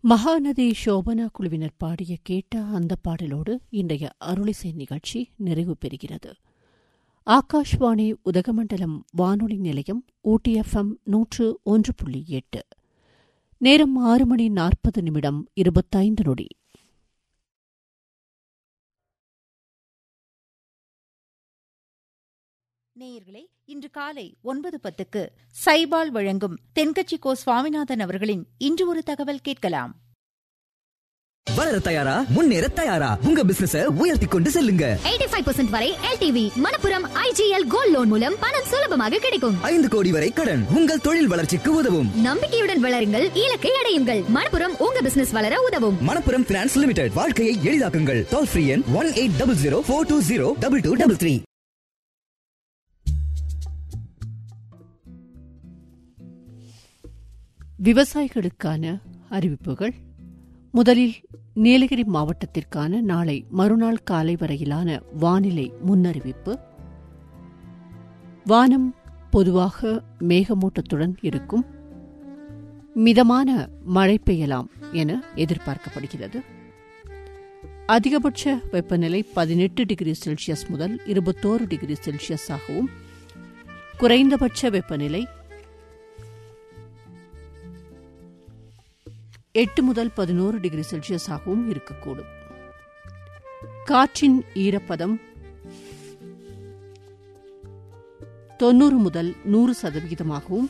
மகாநதி சோபனா குழுவினர் பாடிய கேட்ட அந்த பாடலோடு இன்றைய அருளிசை நிகழ்ச்சி நிறைவு பெறுகிறது ஆகாஷ்வாணி உதகமண்டலம் வானொலி நிலையம் ஊட்டி எஃப்எம் நூற்று ஒன்று புள்ளி எட்டு நேரம் ஆறு மணி நாற்பது நிமிடம் இருபத்தைந்து நொடி நேயர்களே இன்று காலை ஒன்பது பத்துக்கு சைபால் வழங்கும் தென்கட்சி கோ சுவாமிநாதன் அவர்களின் இன்று ஒரு தகவல் கேட்கலாம் வளர தயாரா முன்னேற தயாரா உங்க பிசினஸ உயர்த்தி கொண்டு செல்லுங்க 85% வரை LTV Manappuram IGL gold loan மூலம் பணம் சுலபமாக கிடைக்கும் ஐந்து கோடி வரை கடன் உங்கள் தொழில் வளர்ச்சிக்கு உதவும் நம்பிக்கையுடன் வளருங்கள் இலக்கை அடையுங்கள் மணப்புரம் உங்க பிசினஸ் வளர உதவும் மணப்புரம் பினான்ஸ் லிமிடெட் வாழ்க்கையை எளிதாக்குங்கள் டோல் ஃப்ரீ எண் one eight double zero four two zero double two double three விவசாயிகளுக்கான அறிவிப்புகள் முதலில் நீலகிரி மாவட்டத்திற்கான நாளை மறுநாள் காலை வரையிலான வானிலை முன்னறிவிப்பு வானம் பொதுவாக மேகமூட்டத்துடன் இருக்கும் மிதமான மழை பெய்யலாம் என எதிர்பார்க்கப்படுகிறது அதிகபட்ச வெப்பநிலை பதினெட்டு டிகிரி செல்சியஸ் முதல் இருபத்தோரு டிகிரி செல்சியஸ் ஆகவும் குறைந்தபட்ச வெப்பநிலை எட்டு முதல் பதினோரு டிகிரி செல்சியஸ் ஆகவும் இருக்கக்கூடும் காற்றின் ஈரப்பதம் தொன்னூறு முதல் நூறு சதவிகிதமாகவும்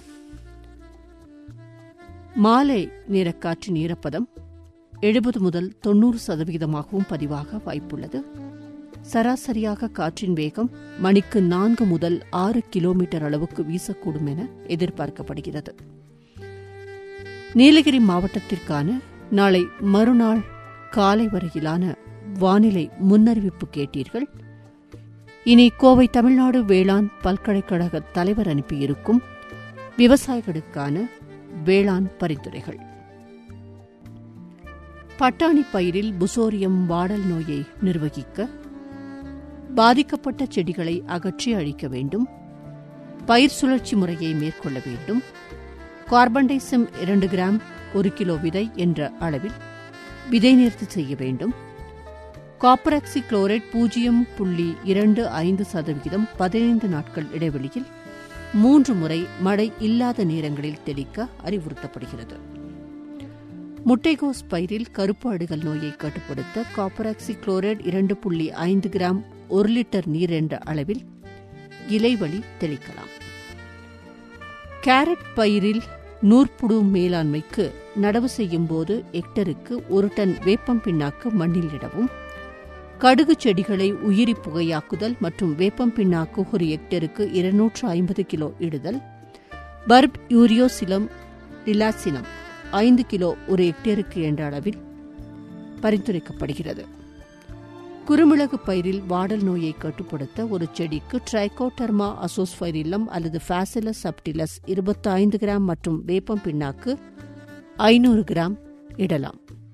மாலை நேர காற்றின் ஈரப்பதம் எழுபது முதல் தொன்னூறு சதவிகிதமாகவும் பதிவாக வாய்ப்புள்ளது சராசரியாக காற்றின் வேகம் மணிக்கு நான்கு முதல் ஆறு கிலோமீட்டர் அளவுக்கு வீசக்கூடும் என எதிர்பார்க்கப்படுகிறது நீலகிரி மாவட்டத்திற்கான நாளை மறுநாள் காலை வரையிலான வானிலை முன்னறிவிப்பு கேட்டீர்கள் இனி கோவை தமிழ்நாடு வேளாண் பல்கலைக்கழக தலைவர் அனுப்பியிருக்கும் விவசாயிகளுக்கான வேளாண் பரிந்துரைகள் பட்டாணி பயிரில் புசோரியம் வாடல் நோயை நிர்வகிக்க பாதிக்கப்பட்ட செடிகளை அகற்றி அழிக்க வேண்டும் பயிர் சுழற்சி முறையை மேற்கொள்ள வேண்டும் கார்பன்டைசம் இரண்டு கிராம் ஒரு கிலோ விதை என்ற அளவில் விதை நேர்த்தி செய்ய வேண்டும் காப்பராக்சி குளோரைட் பூஜ்ஜியம் புள்ளி இரண்டு ஐந்து சதவிகிதம் பதினைந்து நாட்கள் இடைவெளியில் மூன்று முறை மழை இல்லாத நேரங்களில் தெளிக்க அறிவுறுத்தப்படுகிறது முட்டைகோஸ் பயிரில் கருப்பு அடுகல் நோயை கட்டுப்படுத்த காப்பராக்சி குளோரைட் இரண்டு புள்ளி ஐந்து கிராம் ஒரு லிட்டர் நீர் என்ற அளவில் இலைவழி தெளிக்கலாம் கேரட் பயிரில் நூற்புழு மேலாண்மைக்கு நடவு செய்யும் போது ஹெக்டருக்கு ஒரு டன் வேப்பம் பின்னாக்கு மண்ணில் இடவும் கடுகு செடிகளை உயிரி புகையாக்குதல் மற்றும் வேப்பம் பின்னாக்கு ஒரு ஹெக்டருக்கு இருநூற்று ஐம்பது கிலோ இடுதல் பர்ப் யூரியோசிலம் டிலாசினம் ஐந்து கிலோ ஒரு ஹெக்டேருக்கு என்ற அளவில் பரிந்துரைக்கப்படுகிறது குறுமிளகு பயிரில் வாடல் நோயை கட்டுப்படுத்த ஒரு செடிக்கு ட்ரைகோடர்மா அசோஸ்பைரில்லம் அல்லது ஃபேசிலஸ் சப்டிலஸ் இருபத்தைந்து கிராம் மற்றும் வேப்பம் பின்னாக்கு ஐநூறு கிராம் இடலாம்